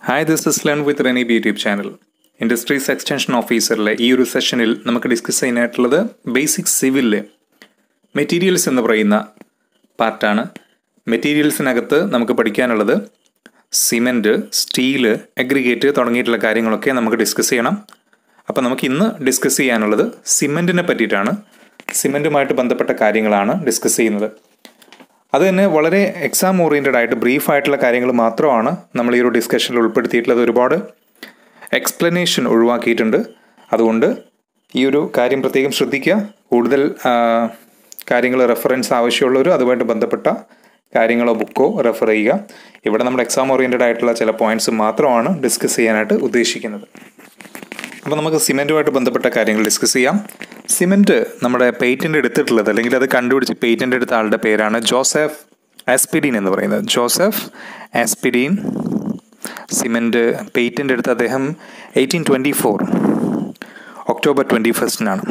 hi this is learn with റെനീബ് YouTube channel industries extension ഓഫീസറിലെ ഈ ഒരു സെഷനിൽ നമുക്ക് ഡിസ്കസ് ചെയ്യാനായിട്ടുള്ളത് ബേസിക് സിവിലിലെ മെറ്റീരിയൽസ് എന്ന് പറയുന്ന പാർട്ടാണ് മെറ്റീരിയൽസിനകത്ത് നമുക്ക് പഠിക്കാനുള്ളത് സിമെൻറ്റ് സ്റ്റീല് അഗ്രിഗേറ്റ് തുടങ്ങിയിട്ടുള്ള കാര്യങ്ങളൊക്കെ നമുക്ക് ഡിസ്കസ് ചെയ്യണം അപ്പോൾ നമുക്ക് ഇന്ന് ഡിസ്കസ് ചെയ്യാനുള്ളത് സിമെൻറ്റിനെ പറ്റിയിട്ടാണ് സിമെൻറ്റുമായിട്ട് ബന്ധപ്പെട്ട കാര്യങ്ങളാണ് ഡിസ്കസ് ചെയ്യുന്നത് അത് തന്നെ വളരെ എക്സാം ഓറിയൻറ്റഡ് ആയിട്ട് ബ്രീഫ് ആയിട്ടുള്ള കാര്യങ്ങൾ മാത്രമാണ് നമ്മൾ ഈ ഒരു ഡിസ്കഷനിൽ ഉൾപ്പെടുത്തിയിട്ടുള്ളത് ഒരുപാട് എക്സ്പ്ലനേഷൻ ഒഴിവാക്കിയിട്ടുണ്ട് അതുകൊണ്ട് ഈ ഒരു കാര്യം പ്രത്യേകം ശ്രദ്ധിക്കുക കൂടുതൽ കാര്യങ്ങൾ റെഫറൻസ് ആവശ്യമുള്ളവർ അതുമായിട്ട് ബന്ധപ്പെട്ട കാര്യങ്ങളോ ബുക്കോ റെഫർ ചെയ്യുക ഇവിടെ നമ്മൾ എക്സാം ഓറിയൻറ്റഡ് ആയിട്ടുള്ള ചില പോയിന്റ്സ് മാത്രമാണ് ഡിസ്കസ് ചെയ്യാനായിട്ട് ഉദ്ദേശിക്കുന്നത് അപ്പോൾ നമുക്ക് സിമെൻറ്റുമായിട്ട് ബന്ധപ്പെട്ട കാര്യങ്ങൾ ഡിസ്കസ് ചെയ്യാം സിമെൻറ്റ് നമ്മുടെ പേറ്റൻ്റ് എടുത്തിട്ടുള്ളത് അല്ലെങ്കിൽ അത് കണ്ടുപിടിച്ച് പേറ്റൻ്റ് എടുത്ത ആളുടെ പേരാണ് ജോസഫ് ആസ്പിഡീൻ എന്ന് പറയുന്നത് ജോസഫ് ആസ്പിഡീൻ സിമെൻറ്റ് പേറ്റൻ്റ് എടുത്ത അദ്ദേഹം eighteen twenty four October twenty ഫസ്റ്റിനാണ്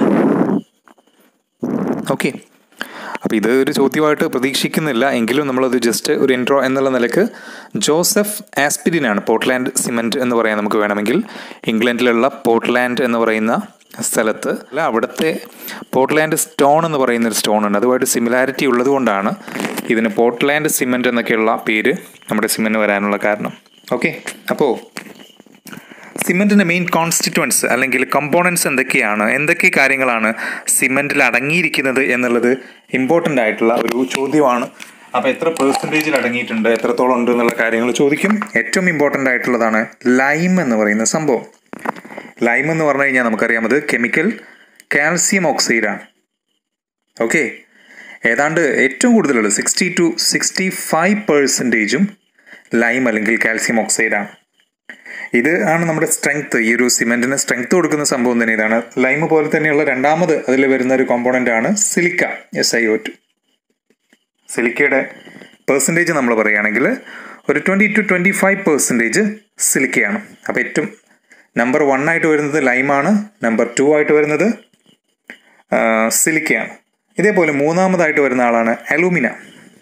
ഓക്കെ അപ്പോൾ ഇത് ഒരു ചോദ്യമായിട്ട് പ്രതീക്ഷിക്കുന്നില്ല എങ്കിലും നമ്മളത് ജസ്റ്റ് ഒരു ഇൻട്രോ എന്നുള്ള നിലക്ക് ജോസഫ് ആസ്പിരിനാണ് പോർട്ട്ലാൻഡ് സിമെൻറ്റ് എന്ന് പറയാൻ നമുക്ക് വേണമെങ്കിൽ ഇംഗ്ലണ്ടിലുള്ള പോർട്ട്ലാൻഡ് എന്ന് പറയുന്ന സ്ഥലത്ത് അല്ല അവിടുത്തെ പോർട്ട്ലാൻഡ് സ്റ്റോൺ എന്ന് പറയുന്ന ഒരു സ്റ്റോൺ ഉണ്ട് അതുമായിട്ട് സിമിലാരിറ്റി ഉള്ളതുകൊണ്ടാണ് ഇതിന് പോർട്ട്ലാൻഡ് സിമെൻറ്റ് എന്നൊക്കെയുള്ള പേര് നമ്മുടെ സിമെൻറ്റ് വരാനുള്ള കാരണം ഓക്കെ അപ്പോൾ സിമെൻറ്റിൻ്റെ മെയിൻ കോൺസ്റ്റിറ്റ്വൻസ് അല്ലെങ്കിൽ കമ്പോണൻസ് എന്തൊക്കെയാണ് എന്തൊക്കെ കാര്യങ്ങളാണ് സിമെൻറ്റിൽ അടങ്ങിയിരിക്കുന്നത് എന്നുള്ളത് ഇമ്പോർട്ടൻ്റ് ആയിട്ടുള്ള ഒരു ചോദ്യമാണ് അപ്പോൾ എത്ര പേഴ്സൻറ്റേജിൽ അടങ്ങിയിട്ടുണ്ട് എത്രത്തോളം ഉണ്ട് എന്നുള്ള കാര്യങ്ങൾ ചോദിക്കും ഏറ്റവും ഇമ്പോർട്ടൻ്റ് ആയിട്ടുള്ളതാണ് ലൈം എന്ന് പറയുന്ന സംഭവം ലൈം എന്ന് പറഞ്ഞു കഴിഞ്ഞാൽ നമുക്കറിയാം അത് കെമിക്കൽ കാൽസ്യം ഓക്സൈഡാണ് ഓക്കെ ഏതാണ്ട് ഏറ്റവും കൂടുതലുള്ളത് സിക്സ്റ്റി ടു സിക്സ്റ്റി ഫൈവ് പെർസെൻറ്റേജും ലൈം അല്ലെങ്കിൽ കാൽസ്യം ഓക്സൈഡാണ് ഇത് ആണ് നമ്മുടെ സ്ട്രെങ്ത് ഈ ഒരു സിമെന്റിന് സ്ട്രെങ്ത് കൊടുക്കുന്ന സംഭവം തന്നെ ഇതാണ് ലൈം പോലെ തന്നെയുള്ള രണ്ടാമത് അതിൽ വരുന്ന ഒരു കോമ്പോണന്റ് ആണ് silica S I O two സിലിക്കയുടെ പെർസെൻറ്റേജ് നമ്മൾ പറയുകയാണെങ്കിൽ ഒരു twenty two twenty five percentage സിലിക്കയാണ് അപ്പോൾ ഏറ്റവും നമ്പർ വൺ ആയിട്ട് വരുന്നത് ലൈമാണ് നമ്പർ ടു ആയിട്ട് വരുന്നത് സിലിക്കയാണ് ഇതേപോലെ മൂന്നാമതായിട്ട് വരുന്ന ആളാണ് അലൂമിന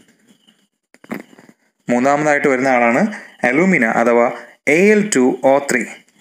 മൂന്നാമതായിട്ട് വരുന്ന ആളാണ് അലൂമിന അഥവാ A L two O three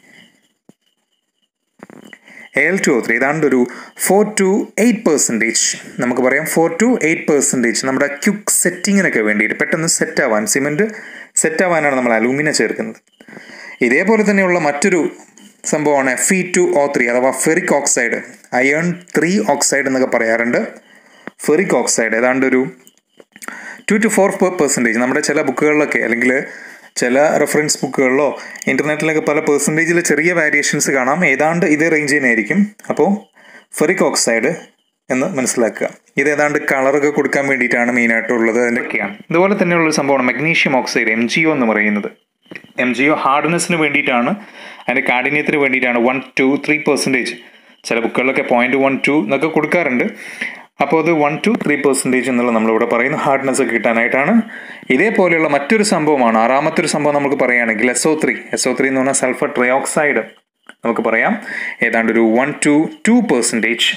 A L two O three ഏതാണ്ട് ഒരു ഫോർ ടു എയ്റ്റ് പെർസെൻറ്റേജ് നമുക്ക് പറയാം ഫോർ ടു എയ്റ്റ് പെർസെൻറ്റേജ് നമ്മുടെ ക്യുക്ക് സെറ്റിങ്ങിനൊക്കെ വേണ്ടിയിട്ട് പെട്ടെന്ന് സെറ്റ് ആവാൻ സിമെൻറ്റ് സെറ്റ് ആവാനാണ് നമ്മൾ അലൂമിന ചേർക്കുന്നത് ഇതേപോലെ തന്നെയുള്ള മറ്റൊരു സംഭവമാണ് F E two O three അഥവാ ferric oxide iron three oxide എന്നൊക്കെ പറയാറുണ്ട് ഫെറിക് ഓക്സൈഡ് ഏതാണ്ട് ഒരു ടു ടു ഫോർ പെർസെൻറ്റേജ് നമ്മുടെ ചില ബുക്കുകളിലൊക്കെ അല്ലെങ്കിൽ ചില റെഫറൻസ് ബുക്കുകളിലോ ഇൻ്റർനെറ്റിലൊക്കെ പല പെർസെൻറ്റേജിൽ ചെറിയ വേരിയേഷൻസ് കാണാം ഏതാണ്ട് ഇതേ റേഞ്ച് തന്നെയായിരിക്കും അപ്പോൾ ഫെറിക് ഓക്സൈഡ് എന്ന് മനസ്സിലാക്കുക ഇത് ഏതാണ്ട് കളറൊക്കെ കൊടുക്കാൻ വേണ്ടിയിട്ടാണ് മെയിനായിട്ടുള്ളത് അതിൻ്റെയൊക്കെയാണ് ഇതുപോലെ തന്നെയുള്ള ഒരു സംഭവമാണ് magnesium oxide M G O എന്ന് പറയുന്നത് എം ജി ഒ ഹാർഡ്നെസ്സിന് വേണ്ടിയിട്ടാണ് അതിൻ്റെ കാഠിന്യത്തിന് വേണ്ടിയിട്ടാണ് വൺ ടു ത്രീ പെർസെൻറ്റേജ് ചില ബുക്കുകളിലൊക്കെ പോയിന്റ് വൺ ടു എന്നൊക്കെ കൊടുക്കാറുണ്ട് അപ്പോൾ അത് വൺ ടു ത്രീ പെർസെൻറ്റേജ് എന്നുള്ള നമ്മളിവിടെ പറയുന്ന ഹാർഡ്നെസ് ഒക്കെ കിട്ടാനായിട്ടാണ് ഇതേപോലെയുള്ള മറ്റൊരു സംഭവമാണ് ആറാമത്തെ ഒരു സംഭവം നമുക്ക് പറയുകയാണെങ്കിൽ S O three S O three എന്ന് പറഞ്ഞാൽ സൾഫർ ട്രയോക്സൈഡ് നമുക്ക് പറയാം ഏതാണ്ട് ഒരു വൺ ടു ടു പെർസെൻറ്റേജ്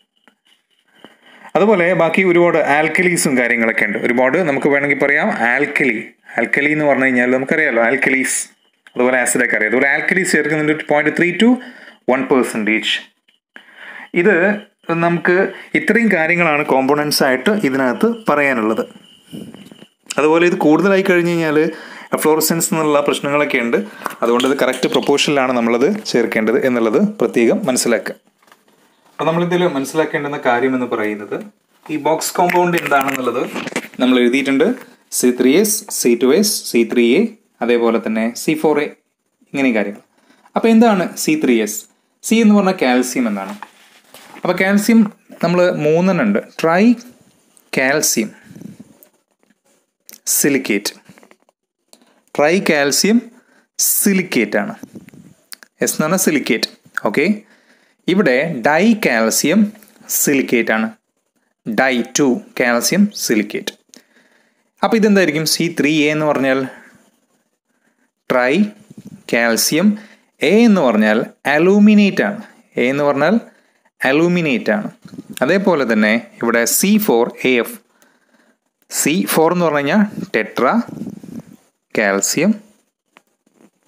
അതുപോലെ ബാക്കി ഒരുപാട് ആൽക്കലീസും കാര്യങ്ങളൊക്കെ ഉണ്ട് ഒരുപാട് നമുക്ക് വേണമെങ്കിൽ പറയാം ആൽക്കലി ആൽക്കലി എന്ന് പറഞ്ഞു കഴിഞ്ഞാൽ നമുക്കറിയാലോ ആൽക്കലീസ് അതുപോലെ ആസിഡൊക്കെ അറിയാം അതുപോലെ ആൽക്കലീസ് ചേർക്കുന്നുണ്ട് point three two one percentage ഇത് നമുക്ക് ഇത്രയും കാര്യങ്ങളാണ് കോമ്പോണൻസ് ആയിട്ട് ഇതിനകത്ത് പറയാനുള്ളത് അതുപോലെ ഇത് കൂടുതലായി കഴിഞ്ഞ് കഴിഞ്ഞാൽ ഫ്ലോറസൻസ് എന്നുള്ള പ്രശ്നങ്ങളൊക്കെ ഉണ്ട് അതുകൊണ്ട് ഇത് കറക്റ്റ് പ്രൊപ്പോർഷനിലാണ് നമ്മളത് ചേർക്കേണ്ടത് എന്നുള്ളത് പ്രത്യേകം മനസ്സിലാക്കുക അപ്പോൾ നമ്മളിതിൽ മനസ്സിലാക്കേണ്ടുന്ന കാര്യം എന്ന് പറയുന്നത് ഈ ബോക്സ് കോമ്പൗണ്ട് എന്താണെന്നുള്ളത് നമ്മൾ എഴുതിയിട്ടുണ്ട് C three S C two S C three A അതേപോലെ തന്നെ സി ഫോർ എ ഇങ്ങനെ കാര്യങ്ങൾ അപ്പോൾ എന്താണ് സി ത്രീ എസ് സി എന്ന് പറഞ്ഞാൽ കാൽസ്യം എന്നാണ് അപ്പോൾ കാൽസ്യം നമ്മൾ മൂന്നെണ്ണുണ്ട് tri calcium silicate tri calcium silicate ആണ് എസ് എന്ന് പറഞ്ഞാൽ സിലിക്കേറ്റ് ഓക്കെ ഇവിടെ ഡൈ കാൽസ്യം സിലിക്കേറ്റ് ആണ് ഡൈ ടു കാൽസ്യം സിലിക്കേറ്റ് അപ്പോൾ ഇതെന്തായിരിക്കും സി ത്രീ എ എന്ന് പറഞ്ഞാൽ ട്രൈ കാൽസ്യം എ എന്ന് പറഞ്ഞാൽ അലൂമിനേറ്റ് ആണ് എ എന്ന് പറഞ്ഞാൽ അലൂമിനേറ്റ് ആണ് അതേപോലെ തന്നെ ഇവിടെ C four A F C four എന്ന് പറഞ്ഞു കഴിഞ്ഞാൽ ടെട്ര കാൽസ്യം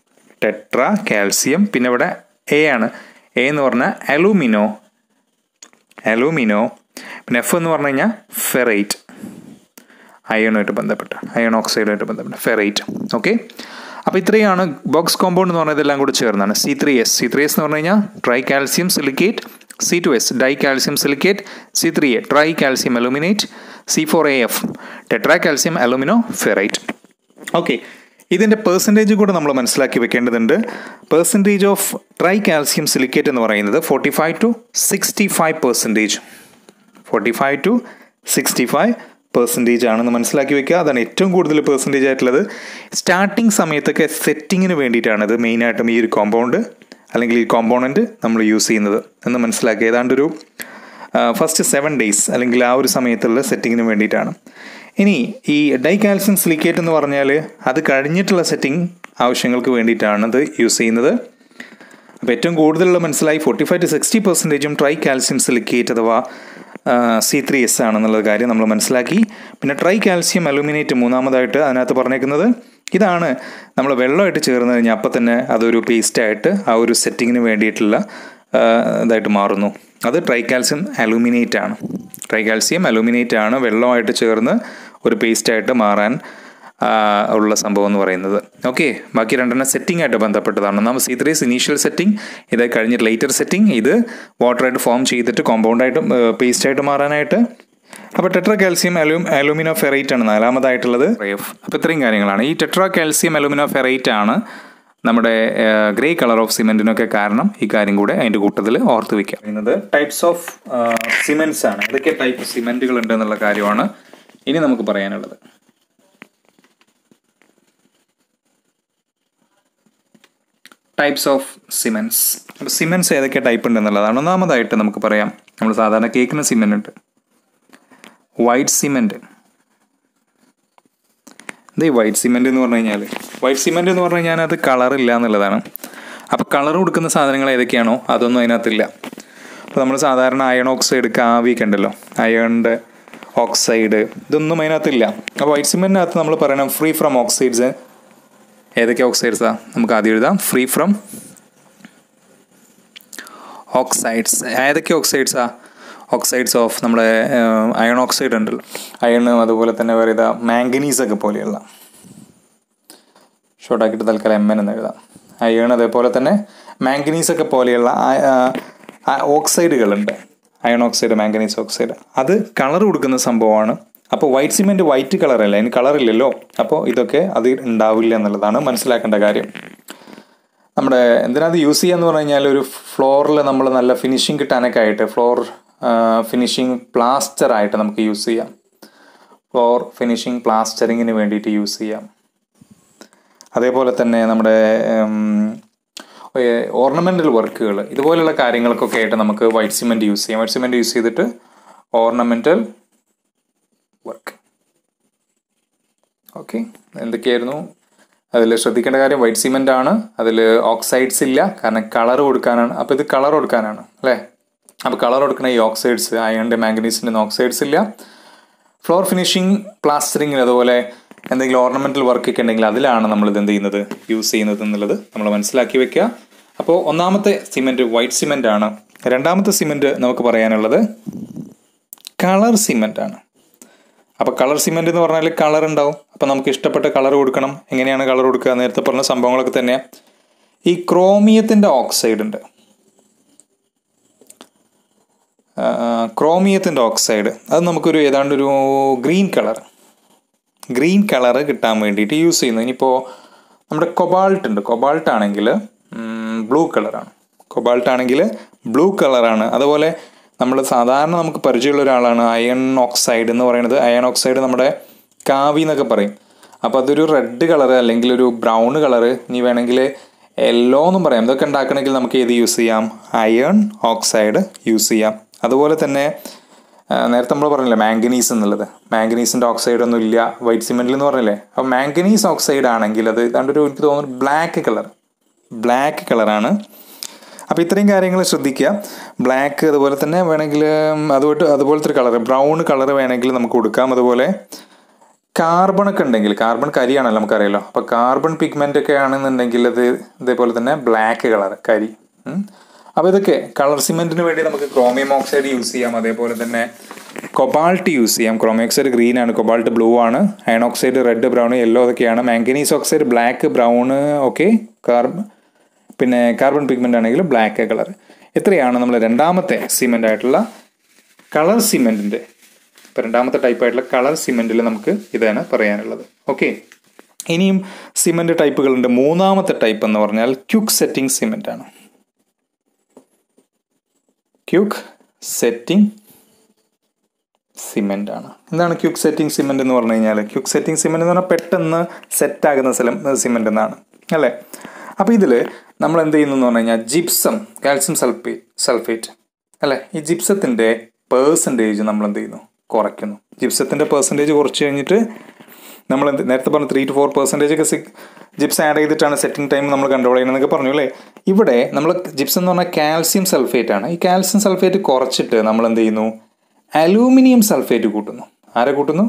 ടെട്ര കാൽസ്യം പിന്നെ ഇവിടെ എ ആണ് എ എന്ന് പറഞ്ഞാൽ അലൂമിനോ അലൂമിനോ പിന്നെ എഫ് എന്ന് പറഞ്ഞു കഴിഞ്ഞാൽ ഫെറൈറ്റ് അയണുമായിട്ട് ബന്ധപ്പെട്ട് അയൺ ഓക്സൈഡുമായിട്ട് ബന്ധപ്പെട്ട് ഫെറൈറ്റ് ഓക്കെ അപ്പോൾ ഇത്രയാണ് ബോക്സ് കോമ്പൗണ്ട് എന്ന് പറഞ്ഞത് എല്ലാം കൂടി ചേർന്നാണ് C three S C three S എന്ന് പറഞ്ഞു കഴിഞ്ഞാൽ tri calcium silicate C two S di calcium silicate C three A tri calcium aluminate C four A F tetra calcium alumino ferrite okay ഇതിൻ്റെ percentage കൂടെ നമ്മൾ മനസ്സിലാക്കി വെക്കേണ്ടതുണ്ട് percentage of tri calcium silicate എന്ന് പറയുന്നത് forty five two sixty five percentage forty five two sixty five percentage ആണെന്ന് മനസ്സിലാക്കി വെക്കുക അതാണ് ഏറ്റവും കൂടുതൽ പെർസെൻറ്റേജ് ആയിട്ടുള്ളത് സ്റ്റാർട്ടിങ് സമയത്തൊക്കെ സെറ്റിങ്ങിന് വേണ്ടിയിട്ടാണ് ഇത് മെയിനായിട്ടും ഈ ഒരു കോമ്പൗണ്ട് അല്ലെങ്കിൽ ഈ കോമ്പോണൻറ്റ് നമ്മൾ യൂസ് ചെയ്യുന്നത് എന്ന് മനസ്സിലാക്കുക ഏതാണ്ട് ഒരു ഫസ്റ്റ് സെവൻ ഡേയ്സ് അല്ലെങ്കിൽ ആ ഒരു സമയത്തുള്ള സെറ്റിങ്ങിന് വേണ്ടിയിട്ടാണ് ഇനി ഈ ഡൈ കാൽസ്യം സിലിക്കേറ്റ് എന്ന് പറഞ്ഞാൽ അത് കഴിഞ്ഞിട്ടുള്ള സെറ്റിംഗ് ആവശ്യങ്ങൾക്ക് വേണ്ടിയിട്ടാണ് ഇത് യൂസ് ചെയ്യുന്നത് അപ്പോൾ ഏറ്റവും കൂടുതലുള്ള മനസ്സിലായി ഫോർട്ടി ഫൈവ് ടു സിക്സ്റ്റി പെർസെൻറ്റേജും ട്രൈ കാൽസ്യം സിലിക്കേറ്റ് അഥവാ സി ത്രീ എസ് ആണെന്നുള്ള കാര്യം നമ്മൾ മനസ്സിലാക്കി പിന്നെ ട്രൈ കാൽസ്യം അലുമിനേറ്റ് മൂന്നാമതായിട്ട് അതിനകത്ത് പറഞ്ഞേക്കുന്നത് ഇതാണ് നമ്മൾ വെള്ളമായിട്ട് ചേർന്ന് കഴിഞ്ഞാൽ അപ്പം തന്നെ അതൊരു പേസ്റ്റായിട്ട് ആ ഒരു സെറ്റിങ്ങിന് വേണ്ടിയിട്ടുള്ള ഇതായിട്ട് മാറുന്നു അത് ട്രൈ കാൽസ്യം അലുമിനേറ്റ് ആണ് ട്രൈ കാൽസ്യം അലുമിനേറ്റ് ആണ് വെള്ളമായിട്ട് ചേർന്ന് ഒരു പേസ്റ്റായിട്ട് മാറാൻ ഉള്ള സംഭവം എന്ന് പറയുന്നത് ഓക്കെ ബാക്കി രണ്ടെണ്ണം സെറ്റിംഗ് ആയിട്ട് ബന്ധപ്പെട്ടതാണ് നമ്മൾ സി ത്രീസ് ഇനീഷ്യൽ സെറ്റിംഗ് ഇത് കഴിഞ്ഞിട്ട് ലേറ്റർ സെറ്റിംഗ് ഇത് വാട്ടറായിട്ട് ഫോം ചെയ്തിട്ട് കോമ്പൗണ്ടായിട്ട് പേസ്റ്റായിട്ട് മാറാനായിട്ട് അപ്പോൾ tetra calcium alum alumino ferrite ആണ് നാലാമതായിട്ടുള്ളത് അപ്പോൾ ഇത്രയും കാര്യങ്ങളാണ് ഈ ടെട്രാ കാൽസ്യം അലൂമിനോ ഫെറൈറ്റ് ആണ് നമ്മുടെ ഗ്രേ കളർ ഓഫ് സിമെൻറ്റിനൊക്കെ കാരണം ഈ കാര്യം കൂടെ അതിൻ്റെ കൂട്ടത്തിൽ ഓർത്ത് വെക്കുക പറയുന്നത് ടൈപ്സ് ഓഫ് സിമെൻറ്റ്സ് ആണ് ഏതൊക്കെ ടൈപ്പ് സിമെൻറ്റുകൾ ഉണ്ട് എന്നുള്ള കാര്യമാണ് ഇനി നമുക്ക് പറയാനുള്ളത് ടൈപ്സ് ഓഫ് സിമെൻറ്റ്സ് അപ്പോൾ സിമെൻറ്റ്സ് ഏതൊക്കെ ടൈപ്പ് ഉണ്ട് എന്നുള്ളതാണ് ഒന്നാമതായിട്ട് നമുക്ക് പറയാം നമ്മൾ സാധാരണ കേൾക്കുന്ന സിമെൻ്റ് ഉണ്ട് വൈറ്റ് സിമെൻറ്റ് ഇത് വൈറ്റ് സിമെൻ്റ് എന്ന് പറഞ്ഞു കഴിഞ്ഞാൽ വൈറ്റ് സിമെൻ്റ് എന്ന് പറഞ്ഞു കഴിഞ്ഞാൽ അത് കളറില്ല എന്നുള്ളതാണ് അപ്പോൾ കളർ കൊടുക്കുന്ന സാധനങ്ങൾ ഏതൊക്കെയാണോ അതൊന്നും അതിനകത്തില്ല അപ്പോൾ നമ്മൾ സാധാരണ അയൺ ഓക്സൈഡ് കാവിയൊക്കെ ഉണ്ടല്ലോ അയണിൻ്റെ ഓക്സൈഡ് ഇതൊന്നും അതിനകത്തില്ല അപ്പോൾ വൈറ്റ് സിമെൻറ്റിനകത്ത് നമ്മൾ പറയണം ഫ്രീ ഫ്രം ഓക്സൈഡ്സ് ഏതൊക്കെ ഓക്സൈഡ്സാണ് നമുക്ക് ആദ്യം എഴുതാം ഫ്രീ ഫ്രം ഓക്സൈഡ്സ് ഏതൊക്കെ ഓക്സൈഡ്സാ ഓക്സൈഡ്സ് ഓഫ് നമ്മുടെ അയൺ ഓക്സൈഡ് ഉണ്ടല്ലോ അയൺ അതുപോലെ തന്നെ വേറെ ഇതാ മാംഗനീസ് ഒക്കെ പോലെയുള്ള ഷോർട്ടാക്കിയിട്ട് തൽക്കാലം എം എൻ എന്ന് എഴുതാം അയൺ അതേപോലെ തന്നെ മാംഗനീസ് ഒക്കെ പോലെയുള്ള ഓക്സൈഡുകളുണ്ട് അയൺ ഓക്സൈഡ് മാംഗനീസ് ഓക്സൈഡ് അത് കളർ കൊടുക്കുന്ന സംഭവമാണ് അപ്പോൾ വൈറ്റ് സിമെൻറ്റ് വൈറ്റ് കളറല്ല അതിന് കളറില്ലല്ലോ അപ്പോൾ ഇതൊക്കെ അത് ഉണ്ടാവില്ല എന്നുള്ളതാണ് മനസ്സിലാക്കേണ്ട കാര്യം നമ്മുടെ എന്തിനത് യൂസ് ചെയ്യാന്ന് പറഞ്ഞു കഴിഞ്ഞാൽ ഒരു ഫ്ലോറിൽ നമ്മൾ നല്ല ഫിനിഷിങ് കിട്ടാനൊക്കെ ആയിട്ട് ഫ്ലോർ ഫിനിഷിങ് പ്ലാസ്റ്റർ ആയിട്ട് നമുക്ക് യൂസ് ചെയ്യാം ഫ്ലോർ ഫിനിഷിങ് പ്ലാസ്റ്ററിങ്ങിന് വേണ്ടിയിട്ട് യൂസ് ചെയ്യാം അതേപോലെ തന്നെ നമ്മുടെ ഓർണമെൻ്റൽ വർക്കുകൾ ഇതുപോലുള്ള കാര്യങ്ങൾക്കൊക്കെ ആയിട്ട് നമുക്ക് വൈറ്റ് സിമെൻറ്റ് യൂസ് ചെയ്യാം വൈറ്റ് സിമെൻറ്റ് യൂസ് ചെയ്തിട്ട് ഓർണമെൻ്റൽ വർക്ക് ഓക്കെ എന്തൊക്കെയായിരുന്നു അതിൽ ശ്രദ്ധിക്കേണ്ട കാര്യം വൈറ്റ് സിമെൻ്റ് ആണ് അതിൽ ഓക്സൈഡ്സ് ഇല്ല കാരണം കളർ കൊടുക്കാനാണ് അപ്പോൾ ഇത് കളർ കൊടുക്കാനാണ് അല്ലേ അപ്പോൾ കളർ കൊടുക്കുന്ന ഈ ഓക്സൈഡ്സ് അയണിൻ്റെ മാംഗനീസിൻ്റെ ഓക്സൈഡ്സ് ഇല്ല ഫ്ലോർ ഫിനിഷിങ് പ്ലാസ്റ്ററിങ്ങിന് അതുപോലെ എന്തെങ്കിലും ഓർണമെൻ്റൽ വർക്കൊക്കെ ഉണ്ടെങ്കിൽ അതിലാണ് നമ്മൾ ഇത് എന്ത് ചെയ്യുന്നത് യൂസ് ചെയ്യുന്നത് എന്നുള്ളത് നമ്മൾ മനസ്സിലാക്കി വെക്കുക അപ്പോൾ ഒന്നാമത്തെ സിമെൻറ്റ് വൈറ്റ് സിമെൻ്റ് ആണ് രണ്ടാമത്തെ സിമെൻറ്റ് നമുക്ക് പറയാനുള്ളത് കളർ സിമെൻ്റ് ആണ് അപ്പോൾ കളർ സിമെൻ്റ് എന്ന് പറഞ്ഞാൽ കളർ ഉണ്ടാവും അപ്പോൾ നമുക്ക് ഇഷ്ടപ്പെട്ട കളർ കൊടുക്കണം എങ്ങനെയാണ് കളർ കൊടുക്കുക നേരത്തെ പറഞ്ഞ സംഭവങ്ങളൊക്കെ തന്നെ ഈ ക്രോമിയത്തിൻ്റെ ഓക്സൈഡ് ഉണ്ട് ക്രോമിയത്തിൻ്റെ ഓക്സൈഡ് അത് നമുക്കൊരു ഏതാണ്ട് ഒരു ഗ്രീൻ കളർ ഗ്രീൻ കളർ കിട്ടാൻ വേണ്ടിയിട്ട് യൂസ് ചെയ്യുന്നു ഇനിയിപ്പോൾ നമ്മുടെ കൊബാൾട്ട് ഉണ്ട് കൊബാൾട്ട് ആണെങ്കിൽ ബ്ലൂ കളറാണ് കൊബാൾട്ട് ആണെങ്കിൽ ബ്ലൂ കളറാണ് അതുപോലെ നമ്മൾ സാധാരണ നമുക്ക് പരിചയമുള്ള ഒരാളാണ് അയൺ ഓക്സൈഡ് എന്ന് പറയുന്നത് അയൺ ഓക്സൈഡ് നമ്മുടെ കാവി എന്നൊക്കെ പറയും അപ്പോൾ അതൊരു റെഡ് കളർ അല്ലെങ്കിൽ ഒരു ബ്രൗൺ കളർ ഇനി വേണമെങ്കിൽ യെല്ലോ എന്നും പറയാം ഇതൊക്കെ ഉണ്ടാക്കണമെങ്കിൽ നമുക്ക് ഏത് യൂസ് ചെയ്യാം അയൺ ഓക്സൈഡ് യൂസ് ചെയ്യാം അതുപോലെ തന്നെ നേരത്തെ നമ്മൾ പറഞ്ഞില്ലേ മാംഗനീസ് എന്നുള്ളത് മാംഗനീസിൻ്റെ ഓക്സൈഡ് ഒന്നും ഇല്ല വൈറ്റ് സിമെൻറ്റിൽ എന്ന് പറഞ്ഞില്ലേ അപ്പോൾ മാംഗനീസ് ഓക്സൈഡ് ആണെങ്കിൽ അത് ഏതാണ്ട് ഒരു എനിക്ക് തോന്നുന്നു ബ്ലാക്ക് കളർ ബ്ലാക്ക് കളറാണ് അപ്പോൾ ഇത്രയും കാര്യങ്ങൾ ശ്രദ്ധിക്കുക ബ്ലാക്ക് അതുപോലെ തന്നെ വേണമെങ്കിൽ അതുമായിട്ട് അതുപോലത്തെ ഒരു കളർ ബ്രൗൺ കളർ വേണമെങ്കിൽ നമുക്ക് കൊടുക്കാം അതുപോലെ കാർബൺ ഒക്കെ ഉണ്ടെങ്കിൽ കാർബൺ കരിയാണല്ലോ നമുക്കറിയാലോ അപ്പോൾ കാർബൺ പിഗ്മെൻ്റ് ഒക്കെ ആണെന്നുണ്ടെങ്കിൽ അത് ഇതേപോലെ തന്നെ ബ്ലാക്ക് കളർ കരി അപ്പോൾ ഇതൊക്കെ കളർ സിമെൻറ്റിന് വേണ്ടി നമുക്ക് ക്രോമിയം ഓക്സൈഡ് യൂസ് ചെയ്യാം അതേപോലെ തന്നെ കൊബാൾട്ട് യൂസ് ചെയ്യാം ക്രോമിയം ഓക്സൈഡ് ഗ്രീൻ ആണ് കൊബാൾട്ട് ബ്ലൂ ആണ് iron oxide red brown yellow അതൊക്കെയാണ് manganese oxide black brown okay carbon പിന്നെ കാർബൺ പിഗ്മെൻ്റ് ആണെങ്കിൽ ബ്ലാക്ക് കളർ ഇത്രയാണ് നമ്മൾ രണ്ടാമത്തെ സിമെൻ്റ് ആയിട്ടുള്ള കളർ സിമെൻറ്റിൻ്റെ ഇപ്പോൾ രണ്ടാമത്തെ ടൈപ്പ് ആയിട്ടുള്ള കളർ സിമെൻറ്റിൽ നമുക്ക് ഇതാണ് പറയാനുള്ളത് ഓക്കെ ഇനിയും സിമെൻറ്റ് ടൈപ്പുകളുണ്ട് മൂന്നാമത്തെ ടൈപ്പ് എന്ന് പറഞ്ഞാൽ ക്യുക്ക് സെറ്റിംഗ് സിമെൻ്റ് ആണ് ക്യുക്ക് സെറ്റിംഗ് സിമെൻ്റ് ആണ് എന്താണ് ക്യുക്ക് സെറ്റിംഗ് സിമെൻ്റ് എന്ന് പറഞ്ഞു കഴിഞ്ഞാൽ ക്യുക്ക് സെറ്റിംഗ് സിമെൻ്റ് എന്ന് പറഞ്ഞാൽ പെട്ടെന്ന് സെറ്റാകുന്ന സ്ഥലം സിമെൻ്റ് എന്നാണ് അല്ലേ അപ്പോൾ ഇതിൽ നമ്മൾ എന്ത് ചെയ്യുന്നു എന്ന് പറഞ്ഞു കഴിഞ്ഞാൽ ജിപ്സം കാൽസ്യം സൾഫേറ്റ് സൾഫേറ്റ് അല്ലേ ഈ ജിപ്സത്തിൻ്റെ പേഴ്സൻറ്റേജ് നമ്മൾ എന്ത് ചെയ്യുന്നു കുറയ്ക്കുന്നു ജിപ്സത്തിൻ്റെ പേഴ്സൻറ്റേജ് കുറച്ച് കഴിഞ്ഞിട്ട് നമ്മൾ എന്ത് നേരത്തെ പറഞ്ഞ ത്രീ ടു ഫോർ പെർസെൻറ്റേജ് ഒക്കെ ജിപ്സ് ആഡ് ചെയ്തിട്ടാണ് സെറ്റിംഗ് ടൈം നമ്മൾ കൺട്രോൾ ചെയ്യണമെന്നൊക്കെ പറഞ്ഞു അല്ലേ ഇവിടെ നമ്മൾ ജിപ്സ് എന്ന് പറഞ്ഞാൽ കാൽസ്യം സൾഫേറ്റ് ആണ് ഈ കാൽസ്യം സൾഫേറ്റ് കുറച്ചിട്ട് നമ്മൾ എന്ത് ചെയ്യുന്നു അലൂമിനിയം സൾഫേറ്റ് കൂട്ടുന്നു ആരെ കൂട്ടുന്നു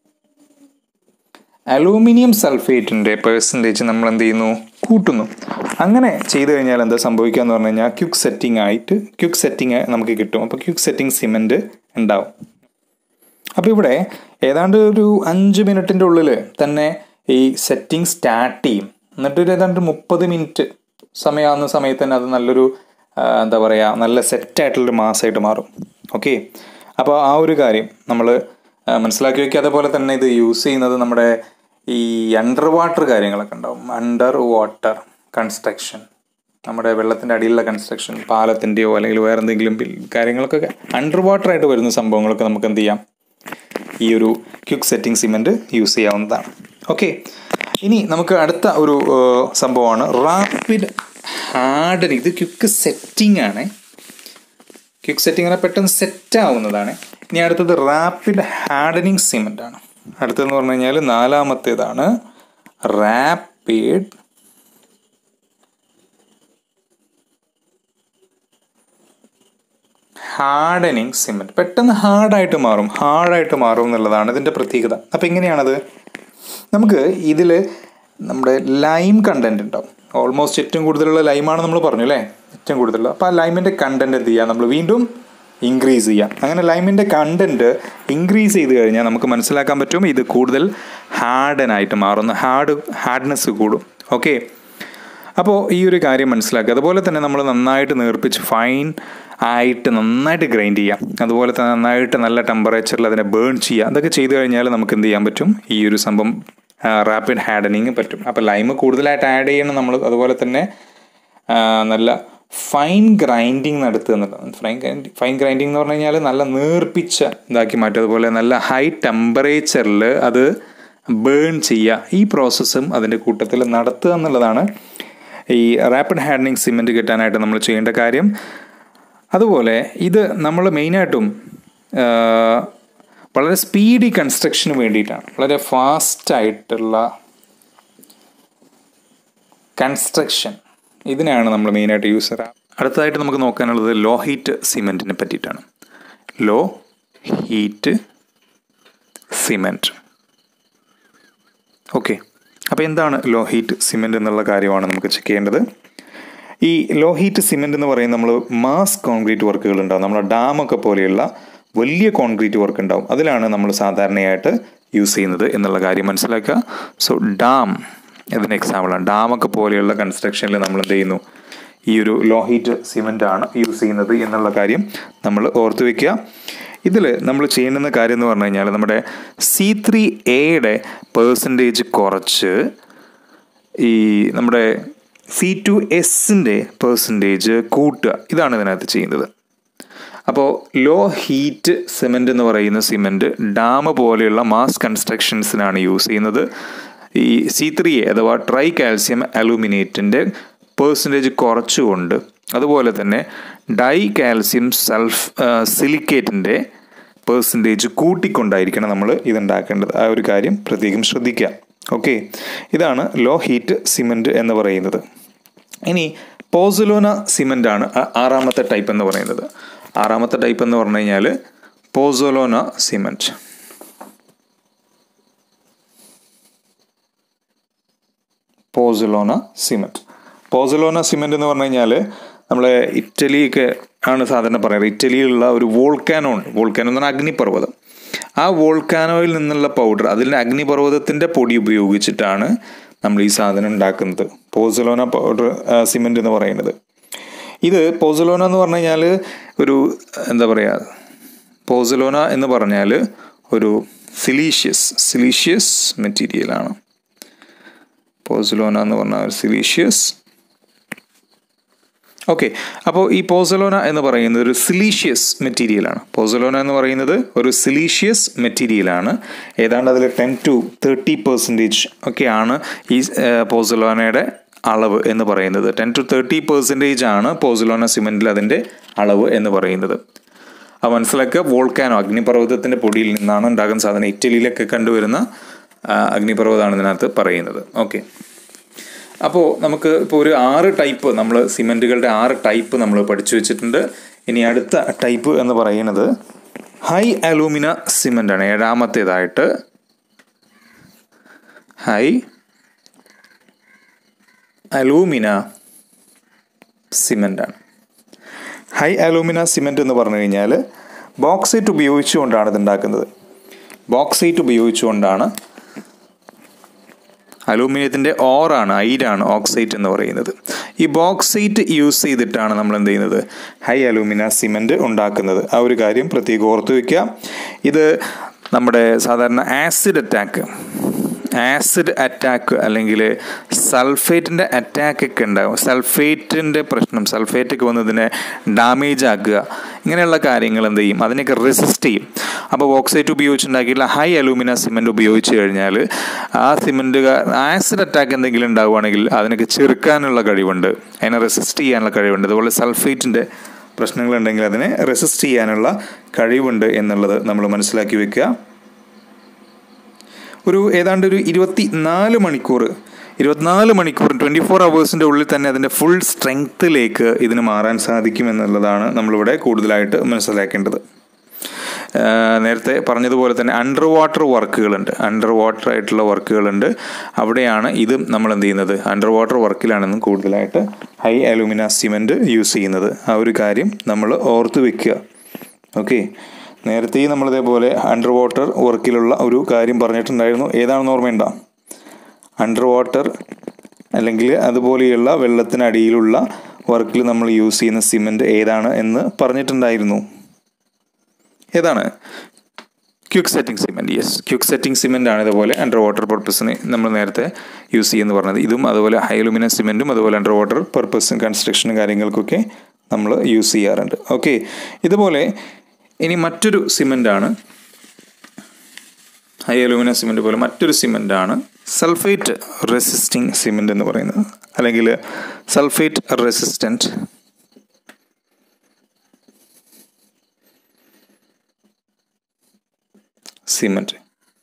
അലൂമിനിയം സൾഫേറ്റിൻ്റെ പെർസെൻറ്റേജ് നമ്മൾ എന്ത് ചെയ്യുന്നു കൂട്ടുന്നു അങ്ങനെ ചെയ്തു കഴിഞ്ഞാൽ എന്താ സംഭവിക്കുക എന്ന് പറഞ്ഞു കഴിഞ്ഞാൽ ക്യുക്ക് സെറ്റിംഗ് ആയിട്ട് ക്യുക്ക് സെറ്റിംഗ് നമുക്ക് കിട്ടും അപ്പോൾ ക്യുക്ക് സെറ്റിംഗ് സിമെൻറ്റ് ഉണ്ടാവും അപ്പോൾ ഇവിടെ ഏതാണ്ട് ഒരു അഞ്ച് മിനിറ്റിൻ്റെ ഉള്ളിൽ തന്നെ ഈ സെറ്റിംഗ് സ്റ്റാർട്ട് ചെയ്യും എന്നിട്ട് ഒരു ഏതാണ്ട് മുപ്പത് മിനിറ്റ് സമയമാകുന്ന സമയത്ത് തന്നെ അത് നല്ലൊരു എന്താ പറയുക നല്ല സെറ്റായിട്ടുള്ളൊരു മാസമായിട്ട് മാറും ഓക്കെ അപ്പോൾ ആ ഒരു കാര്യം നമ്മൾ മനസ്സിലാക്കി വയ്ക്കുക അതേപോലെ തന്നെ ഇത് യൂസ് ചെയ്യുന്നത് നമ്മുടെ ഈ അണ്ടർ വാട്ടർ കാര്യങ്ങളൊക്കെ ഉണ്ടാവും അണ്ടർ വാട്ടർ കൺസ്ട്രക്ഷൻ നമ്മുടെ വെള്ളത്തിൻ്റെ അടിയിലുള്ള കൺസ്ട്രക്ഷൻ പാലത്തിൻ്റെയോ അല്ലെങ്കിൽ വേറെ എന്തെങ്കിലും കാര്യങ്ങൾക്കൊക്കെ അണ്ടർ വാട്ടർ ആയിട്ട് വരുന്ന സംഭവങ്ങളൊക്കെ നമുക്ക് എന്ത് ചെയ്യാം ഈ ഒരു ക്യുക്ക് സെറ്റിംഗ് സിമെൻറ്റ് യൂസ് ചെയ്യാവുന്നതാണ് ഓക്കെ ഇനി നമുക്ക് അടുത്ത ഒരു സംഭവമാണ് റാപ്പിഡ് ഹാർഡനിങ് ഇത് ക്യുക്ക് സെറ്റിംഗ് ആണ് ക്യുക്ക് സെറ്റിംഗ് ആണ് പെട്ടെന്ന് സെറ്റ് ആവുന്നതാണ് ഇനി അടുത്തത് റാപ്പിഡ് ഹാർഡനിങ് സിമെൻ്റ് ആണ് അടുത്തതെന്ന് പറഞ്ഞു കഴിഞ്ഞാൽ നാലാമത്തേതാണ് റാപ്പിഡ് ഹാർഡനിങ് സിമെൻറ്റ് പെട്ടെന്ന് ഹാർഡായിട്ട് മാറും ഹാർഡായിട്ട് മാറും എന്നുള്ളതാണ് ഇതിൻ്റെ പ്രത്യേകത അപ്പോൾ എങ്ങനെയാണത് നമുക്ക് ഇതിൽ നമ്മുടെ ലൈം കണ്ടൻറ് ഉണ്ടാവും ഓൾമോസ്റ്റ് ഏറ്റവും കൂടുതലുള്ള ലൈമാണ് നമ്മൾ പറഞ്ഞു അല്ലേ ഏറ്റവും കൂടുതലുള്ള അപ്പോൾ ആ ലൈമിൻ്റെ കണ്ടൻറ് എന്ത് ചെയ്യുക നമ്മൾ വീണ്ടും ഇൻക്രീസ് ചെയ്യാം അങ്ങനെ ലൈമിൻ്റെ കണ്ടൻറ്റ് ഇൻക്രീസ് ചെയ്ത് കഴിഞ്ഞാൽ നമുക്ക് മനസ്സിലാക്കാൻ പറ്റും ഇത് കൂടുതൽ ഹാർഡനായിട്ട് മാറുന്നു ഹാർഡ് ഹാർഡ്നെസ് കൂടും ഓക്കെ അപ്പോൾ ഈ ഒരു കാര്യം മനസ്സിലാക്കുക അതുപോലെ തന്നെ നമ്മൾ നന്നായിട്ട് നേർപ്പിച്ച് ഫൈൻ ആയിട്ട് നന്നായിട്ട് ഗ്രൈൻഡ് ചെയ്യാം അതുപോലെ തന്നെ നന്നായിട്ട് നല്ല ടെമ്പറേച്ചറിൽ അതിനെ ബേൺ ചെയ്യുക അതൊക്കെ ചെയ്തു കഴിഞ്ഞാൽ നമുക്ക് എന്ത് ചെയ്യാൻ പറ്റും ഈ ഒരു സംഭവം റാപ്പിഡ് ഹാഡനിങ് പറ്റും അപ്പോൾ ലൈമ് കൂടുതലായിട്ട് ആഡ് ചെയ്യണം നമ്മൾ അതുപോലെ തന്നെ നല്ല ഫൈൻ ഗ്രൈൻഡിങ് നടത്തുക എന്നുള്ളതാണ് ഫൈൻ ഗ്രൈൻഡിങ് ഫൈൻ ഗ്രൈൻഡിങ് എന്ന് പറഞ്ഞു കഴിഞ്ഞാൽ നല്ല നേർപ്പിച്ച ഇതാക്കി മാറ്റുക അതുപോലെ നല്ല ഹൈ ടെമ്പറേച്ചറിൽ അത് ബേൺ ചെയ്യുക ഈ പ്രോസസ്സും അതിൻ്റെ കൂട്ടത്തിൽ നടത്തുക എന്നുള്ളതാണ് ഈ റാപ്പിഡ് ഹാഡനിങ് സിമെൻറ്റ് കിട്ടാനായിട്ട് നമ്മൾ ചെയ്യേണ്ട കാര്യം അതുപോലെ ഇത് നമ്മൾ മെയിനായിട്ടും വളരെ സ്പീഡി കൺസ്ട്രക്ഷന് വേണ്ടിയിട്ടാണ് വളരെ ഫാസ്റ്റായിട്ടുള്ള കൺസ്ട്രക്ഷൻ ഇതിനാണ് നമ്മൾ മെയിനായിട്ട് യൂസ് ചെയ്യുക അടുത്തതായിട്ട് നമുക്ക് നോക്കാനുള്ളത് ലോ ഹീറ്റ് സിമെൻറ്റിനെ പറ്റിയിട്ടാണ് ലോ ഹീറ്റ് സിമെൻറ്റ് ഓക്കെ അപ്പോൾ എന്താണ് ലോ ഹീറ്റ് സിമെൻറ്റ് എന്നുള്ള കാര്യമാണ് നമുക്ക് ചെക്ക് ചെയ്യേണ്ടത് ഈ ലോ ഹീറ്റ് സിമെൻറ്റ് എന്ന് പറയുന്നത് നമ്മൾ മാസ് കോൺക്രീറ്റ് വർക്കുകൾ ഉണ്ടാവും നമ്മുടെ ഡാമൊക്കെ പോലെയുള്ള വലിയ കോൺക്രീറ്റ് വർക്ക് ഉണ്ടാവും അതിലാണ് നമ്മൾ സാധാരണയായിട്ട് യൂസ് ചെയ്യുന്നത് എന്നുള്ള കാര്യം മനസ്സിലാക്കുക സോ ഡാം ഇതിന് എക്സാമ്പിളാണ് ഡാമൊക്കെ പോലെയുള്ള കൺസ്ട്രക്ഷനിൽ നമ്മൾ എന്ത് ചെയ്യുന്നു ഈ ഒരു ലോ ഹീറ്റ് സിമെൻ്റ് ആണ് യൂസ് ചെയ്യുന്നത് എന്നുള്ള കാര്യം നമ്മൾ ഓർത്ത് വയ്ക്കുക ഇതിൽ നമ്മൾ ചെയ്യുന്ന കാര്യം എന്ന് പറഞ്ഞു കഴിഞ്ഞാൽ നമ്മുടെ സി ത്രീ എയുടെ പേഴ്സൻറ്റേജ് കുറച്ച് ഈ നമ്മുടെ സി ടു എസിൻ്റെ പേഴ്സൻറ്റേജ് കൂട്ടുക ഇതാണ് ഇതിനകത്ത് ചെയ്യുന്നത് അപ്പോൾ ലോ ഹീറ്റ് സിമെൻ്റ് എന്ന് പറയുന്ന സിമെൻറ്റ് ഡാം പോലെയുള്ള മാസ് കൺസ്ട്രക്ഷൻസിനാണ് യൂസ് ചെയ്യുന്നത് ഈ സി ത്രീ എ അഥവാ ട്രൈ കാൽസ്യം അലൂമിനേറ്റിൻ്റെ പേഴ്സൻറ്റേജ് കുറച്ചുകൊണ്ട് അതുപോലെ തന്നെ ഡൈ കാൽസ്യം സൾഫ് സിലിക്കേറ്റിൻ്റെ പേഴ്സൻറ്റേജ് കൂട്ടിക്കൊണ്ടായിരിക്കണം നമ്മൾ ഇതുണ്ടാക്കേണ്ടത് ആ ഒരു കാര്യം പ്രത്യേകം ശ്രദ്ധിക്കുക ഓക്കെ ഇതാണ് ലോ ഹീറ്റ് സിമെൻറ്റ് എന്ന് പറയുന്നത് ഇനി പോസലോന സിമെൻ്റ് ആണ് ആറാമത്തെ ടൈപ്പ് എന്ന് പറയുന്നത് ആറാമത്തെ ടൈപ്പ് എന്ന് പറഞ്ഞു കഴിഞ്ഞാൽ pozzolana cement pozzolana cement pozzolana cement എന്ന് പറഞ്ഞു കഴിഞ്ഞാൽ നമ്മളെ ഇറ്റലിയൊക്കെ ആണ് സാധാരണ പറയാറ് ഇറ്റലിയിലുള്ള ഒരു വോൾക്കാനോ ഉണ്ട് വോൾക്കാനോ എന്ന് പറഞ്ഞാൽ അഗ്നിപർവ്വതം ആ വോൾക്കാനോയിൽ നിന്നുള്ള പൗഡർ അതിൽ അഗ്നിപർവ്വതത്തിൻ്റെ പൊടി ഉപയോഗിച്ചിട്ടാണ് നമ്മൾ ഈ സാധനം ഉണ്ടാക്കുന്നത് പോസലോന പൗഡർ സിമെൻറ്റ് എന്ന് പറയുന്നത് ഇത് പോസലോന എന്ന് പറഞ്ഞു കഴിഞ്ഞാൽ ഒരു എന്താ പറയുക പോസലോന എന്ന് പറഞ്ഞാൽ ഒരു സിലീഷ്യസ് സിലീഷ്യസ് മെറ്റീരിയലാണ് പോസലോന എന്ന് പറഞ്ഞാൽ ഒരു സിലീഷ്യസ് ഓക്കെ അപ്പോൾ ഈ പോസലോന എന്ന് പറയുന്നത് ഒരു സിലീഷ്യസ് മെറ്റീരിയലാണ് പോസലോന എന്ന് പറയുന്നത് ഒരു സിലീഷ്യസ് മെറ്റീരിയലാണ് ഏതാണ്ട് അതിൽ ടെൻ ടു തേർട്ടി പെർസെൻറ്റേജ് ഒക്കെയാണ് ഈ പോസലോനയുടെ അളവ് എന്ന് പറയുന്നത് ടെൻ ടു തേർട്ടി പെർസെൻറ്റേജ് ആണ് പോസലോന സിമെൻറ്റിൽ അതിൻ്റെ അളവ് എന്ന് പറയുന്നത് അത് മനസ്സിലാക്കുക വോൾക്കാനോ അഗ്നിപർവ്വതത്തിൻ്റെ പൊടിയിൽ നിന്നാണ് ഉണ്ടാകുന്ന സാധനം ഇറ്റലിയിലൊക്കെ കണ്ടുവരുന്ന അഗ്നിപർവ്വതമാണ് ഇതിനകത്ത് പറയുന്നത് ഓക്കെ അപ്പോൾ നമുക്ക് ഇപ്പോൾ ഒരു ആറ് ടൈപ്പ് നമ്മൾ സിമെൻറ്റുകളുടെ ആറ് ടൈപ്പ് നമ്മൾ പഠിച്ചു വെച്ചിട്ടുണ്ട് ഇനി അടുത്ത ടൈപ്പ് എന്ന് പറയുന്നത് ഹൈ അലൂമിന സിമെൻ്റാണ് ഏഴാമത്തേതായിട്ട് ഹൈ അലൂമിന സിമെൻ്റാണ് ഹൈ അലൂമിന സിമെൻ്റ് എന്ന് പറഞ്ഞു കഴിഞ്ഞാൽ ബോക്സൈറ്റ് ഉപയോഗിച്ചുകൊണ്ടാണ് ഇത് ഉണ്ടാക്കുന്നത് ബോക്സൈറ്റ് ഉപയോഗിച്ചുകൊണ്ടാണ് അലൂമിനിയത്തിൻ്റെ ഓറാണ് ഐരാണ് ഓക്സൈറ്റ് എന്ന് പറയുന്നത് ഈ ബോക്സൈറ്റ് യൂസ് ചെയ്തിട്ടാണ് നമ്മൾ എന്ത് ചെയ്യുന്നത് ഹൈ അലൂമിന സിമെൻറ്റ് ഉണ്ടാക്കുന്നത് ആ ഒരു കാര്യം പ്രത്യേകം ഓർത്ത് വയ്ക്കുക ഇത് നമ്മുടെ സാധാരണ ആസിഡ് അറ്റാക്ക് ആസിഡ് അറ്റാക്ക് അല്ലെങ്കിൽ സൾഫേറ്റിൻ്റെ അറ്റാക്ക് ഒക്കെ ഉണ്ടാകും സൾഫേറ്റിൻ്റെ പ്രശ്നം സൾഫേറ്റ് ഒക്കെ വന്നതിനെ ഡാമേജ് ആക്കുക ഇങ്ങനെയുള്ള കാര്യങ്ങൾ എന്ത് ചെയ്യും അതിനൊക്കെ റെസിസ്റ്റ് ചെയ്യും അപ്പോൾ ബോക്സൈറ്റ് ഉപയോഗിച്ചുണ്ടാക്കിയിട്ടുള്ള ഹൈ അലൂമിന സിമെൻറ്റ് ഉപയോഗിച്ച് കഴിഞ്ഞാൽ ആ സിമെൻറ്റ് ആസിഡ് അറ്റാക്ക് എന്തെങ്കിലും ഉണ്ടാവുകയാണെങ്കിൽ അതിനൊക്കെ ചെറുക്കാനുള്ള കഴിവുണ്ട് അതിനെ റെസിസ്റ്റ് ചെയ്യാനുള്ള കഴിവുണ്ട് അതുപോലെ സൾഫേറ്റിൻ്റെ പ്രശ്നങ്ങളുണ്ടെങ്കിൽ അതിനെ റെസിസ്റ്റ് ചെയ്യാനുള്ള കഴിവുണ്ട് എന്നുള്ളത് നമ്മൾ മനസ്സിലാക്കി വെക്കുക ഒരു ഏതാണ്ട് ഒരു ഇരുപത്തി നാല് മണിക്കൂർ ഇരുപത്തിനാല് മണിക്കൂർ ട്വൻറ്റി ഫോർ അവേഴ്സിൻ്റെ ഉള്ളിൽ തന്നെ അതിൻ്റെ ഫുൾ സ്ട്രെങ്ത്തിലേക്ക് ഇതിന് മാറാൻ സാധിക്കും എന്നുള്ളതാണ് നമ്മളിവിടെ കൂടുതലായിട്ട് മനസ്സിലാക്കേണ്ടത് നേരത്തെ പറഞ്ഞതുപോലെ തന്നെ അണ്ടർ വാട്ടർ വർക്കുകളുണ്ട് അണ്ടർ വാട്ടർ ആയിട്ടുള്ള വർക്കുകളുണ്ട് അവിടെയാണ് ഇത് നമ്മൾ എന്ത് ചെയ്യുന്നത് അണ്ടർ വാട്ടർ വർക്കിലാണെന്നും കൂടുതലായിട്ട് ഹൈ അലൂമിന സിമെൻറ്റ് യൂസ് ചെയ്യുന്നത് ആ ഒരു കാര്യം നമ്മൾ ഓർത്ത് വെക്കുക ഓക്കെ നേരത്തെയും നമ്മളിതേപോലെ അണ്ടർ വാട്ടർ വർക്കിലുള്ള ഒരു കാര്യം പറഞ്ഞിട്ടുണ്ടായിരുന്നു ഏതാണെന്ന് ഓർമ്മയുണ്ടോ അണ്ടർ വാട്ടർ അല്ലെങ്കിൽ അതുപോലെയുള്ള വെള്ളത്തിനടിയിലുള്ള വർക്കിൽ നമ്മൾ യൂസ് ചെയ്യുന്ന സിമെൻറ്റ് ഏതാണ് എന്ന് പറഞ്ഞിട്ടുണ്ടായിരുന്നു ഏതാണ് quick setting cement yes quick setting cement ആണ് ഇതുപോലെ അണ്ടർ വാട്ടർ പർപ്പസിന് നമ്മൾ നേരത്തെ യൂസ് ചെയ്യുമെന്ന് പറഞ്ഞത് ഇതും അതുപോലെ ഹൈലുമിന സിമെൻറ്റും അതുപോലെ അണ്ടർ വാട്ടർ പർപ്പസും കൺസ്ട്രക്ഷനും കാര്യങ്ങൾക്കൊക്കെ നമ്മൾ യൂസ് ചെയ്യാറുണ്ട് ഓക്കെ ഇതുപോലെ ഇനി മറ്റൊരു സിമെൻ്റാണ് ഹൈ അലൂമിന സിമെൻ്റ് പോലെ മറ്റൊരു സിമെൻ്റാണ് സൾഫേറ്റ് റെസിസ്റ്റിംഗ് സിമെൻ്റ് എന്ന് പറയുന്നത് അല്ലെങ്കിൽ സൾഫേറ്റ് റെസിസ്റ്റൻറ്റ് സിമെൻറ്റ്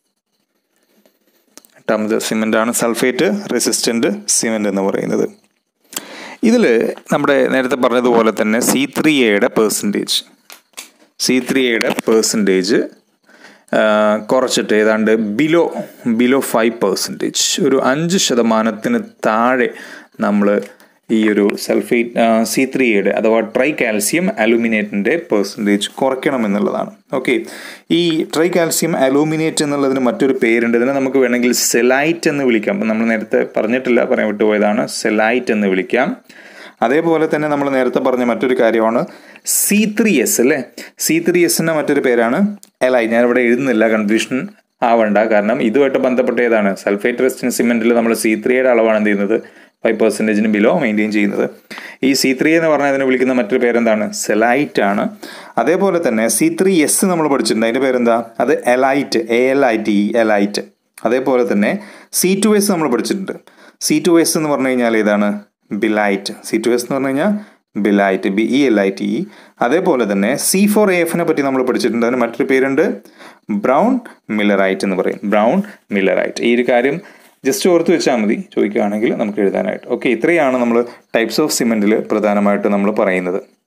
എട്ടാമത് സിമെൻ്റാണ് സൾഫേറ്റ് റെസിസ്റ്റൻറ്റ് സിമെൻ്റ് എന്ന് പറയുന്നത് ഇതിൽ നമ്മുടെ നേരത്തെ പറഞ്ഞതുപോലെ തന്നെ സി ത്രീ എയുടെ പേഴ്സൻറ്റേജ് സി ത്രീ എയുടെ പേഴ്സൻറ്റേജ് കുറച്ചിട്ട് ഏതാണ്ട് ബിലോ ബിലോ ഫൈവ് പെർസെൻറ്റേജ് ഒരു അഞ്ച് ശതമാനത്തിന് താഴെ നമ്മൾ ഈ ഒരു സൾഫേറ്റ് സി ത്രീ എയുടെ അഥവാ ട്രൈ കാൽസ്യം അലൂമിനേറ്റിൻ്റെ പെർസെൻറ്റേജ് കുറയ്ക്കണം എന്നുള്ളതാണ് ഓക്കെ ഈ ട്രൈ കാൽസ്യം അലൂമിനേറ്റ് എന്നുള്ളതിന് മറ്റൊരു പേരുണ്ട് ഇതിനെ നമുക്ക് വേണമെങ്കിൽ സെലൈറ്റ് എന്ന് വിളിക്കാം അപ്പം നമ്മൾ നേരത്തെ പറഞ്ഞിട്ടില്ല പറയാൻ വിട്ടുപോയതാണ് സെലൈറ്റ് എന്ന് വിളിക്കാം അതേപോലെ തന്നെ നമ്മൾ നേരത്തെ പറഞ്ഞ മറ്റൊരു കാര്യമാണ് സി ത്രീ എസ് അല്ലേ സി ത്രീ എസിൻ്റെ മറ്റൊരു പേരാണ് എലൈ ഞാനിവിടെ എഴുതുന്നില്ല കൺഫ്യൂഷൻ ആവണ്ട കാരണം ഇതുമായിട്ട് ബന്ധപ്പെട്ട ഏതാണ് സൾഫേറ്റ് റെസ്റ്റിൻ സിമെൻറ്റിൽ നമ്മൾ സി ത്രീയുടെ അളവാണ് എന്ത് ചെയ്യുന്നത് ഫൈവ് പെർസെൻറ്റേജിന് ബിലോ മെയിൻറ്റെയിൻ ചെയ്യുന്നത് ഈ സി ത്രീ എന്ന് പറഞ്ഞാൽ അതിനെ വിളിക്കുന്ന മറ്റൊരു പേരെന്താണ് സെലൈറ്റ് ആണ് അതേപോലെ തന്നെ സി ത്രീ എസ് നമ്മൾ പഠിച്ചിട്ടുണ്ട് അതിൻ്റെ പേരെന്താ അത് alite A L I T alite അതേപോലെ തന്നെ സി ടു എസ് നമ്മൾ പഠിച്ചിട്ടുണ്ട് സി ടു എസ് എന്ന് പറഞ്ഞു കഴിഞ്ഞാൽ ഏതാണ് ബിലൈറ്റ് സി ടു എസ് എന്ന് പറഞ്ഞു കഴിഞ്ഞാൽ belite B E L I T E അതേപോലെ തന്നെ സി ഫോർ എ എഫിനെ പറ്റി നമ്മൾ പഠിച്ചിട്ടുണ്ട് അതിന് മറ്റൊരു പേരുണ്ട് ബ്രൗൺ മില്ലറൈറ്റ് എന്ന് പറയും ബ്രൗൺ മില്ലറൈറ്റ് ഈ ഒരു കാര്യം ജസ്റ്റ് ഓർത്ത് വെച്ചാൽ മതി ചോദിക്കുകയാണെങ്കിൽ നമുക്ക് എഴുതാനായിട്ട് ഓക്കെ ഇത്രയാണ് നമ്മൾ ടൈപ്സ് ഓഫ് സിമെൻറ്റിൽ പ്രധാനമായിട്ട് നമ്മൾ പറയുന്നത്